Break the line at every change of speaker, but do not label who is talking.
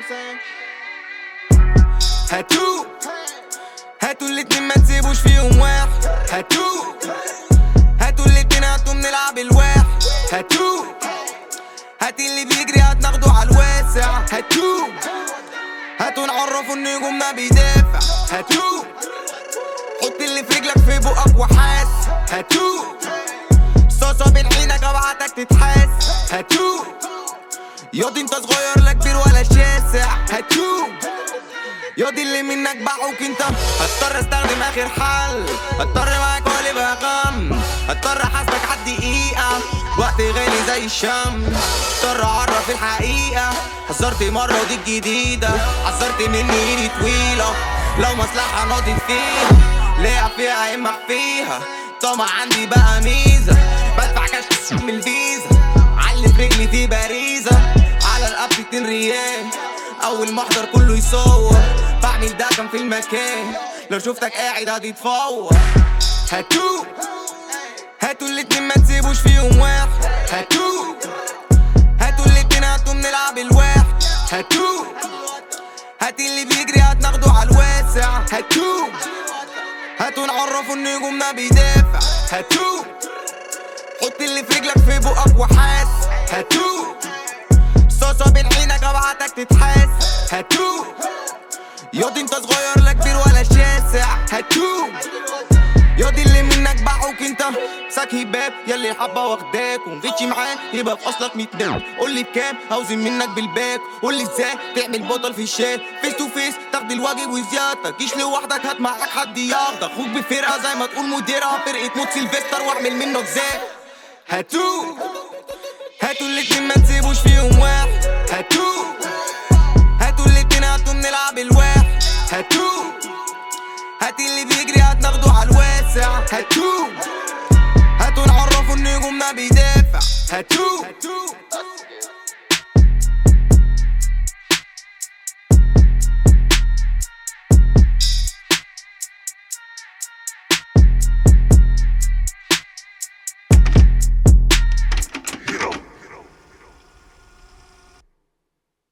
هاتو هاتوا الاتنين ما تسيبوش فيهم واحد هاتو هاتوا الاتنين هاتوا بنلعب الواحد هاتو هات اللي بيجري هتناخده على الواسع هاتو هاتوا نعرفوا النجوم ما بيدافع هاتو حط اللي في رجلك في بقك وحاس هاتو صاصة بين عينك ابعتك تتحاس هاتو ياضي انت صغير لا كبير ولا شاسع هاتو ياضي اللي منك باعوك انت هضطر استخدم اخر حل هضطر معاك ولا بقى غم هضطر احاسبك على الدقيقة وقت غالي زي الشمس هضطر اعرف الحقيقة حذرت مرة ودي الجديدة حذرت مني ايدي طويلة لو مصلحة ناضت فيها ليها فيها اما فيها طمع عندي بقى ميزة بدفع كاش من الفيزا علي في رجلي دي باريزة على الاب 2 ريال اول ما احضر كله يصور بعمل ده كان في المكان لو شفتك قاعد هتتفور هاتو هاتوا الاتنين ما تسيبوش فيهم واحد هاتو هاتوا الاتنين هاتوا بنلعب الواحد هاتو هات اللي بيجري هتناخده على الواسع هاتو هاتوا نعرفوا النجوم ما بيدافع هاتو حط اللي في رجلك في بقك وحاس هاتو صاصة بين عينك ابعتك تتحاس هاتو ياضي انت صغير لا كبير ولا شاسع هاتو ياضي اللي منك باعوك انت ساكي باب ياللي حبة واخداك ومفيتش معاه يبقى في اصلك 100 دم قول لي بكام هوزن منك بالباك قول لي ازاي تعمل بطل في الشات فيس تو فيس تاخد الواجب وزيادتك جيش لوحدك هات معاك حد ياخدك اخوك بفرقة زي ما تقول مديرها فرقة موت سيلفستر واعمل منك زي هاتو هاتوا الاتنين ما تسيبوش فيهم واحد هاتو هاتوا الاتنين هاتوا بنلعب الواحد هاتو هات اللي بيجري هتناخده على الواسع هاتو هاتوا نعرفوا النجوم ما بيدافع هاتو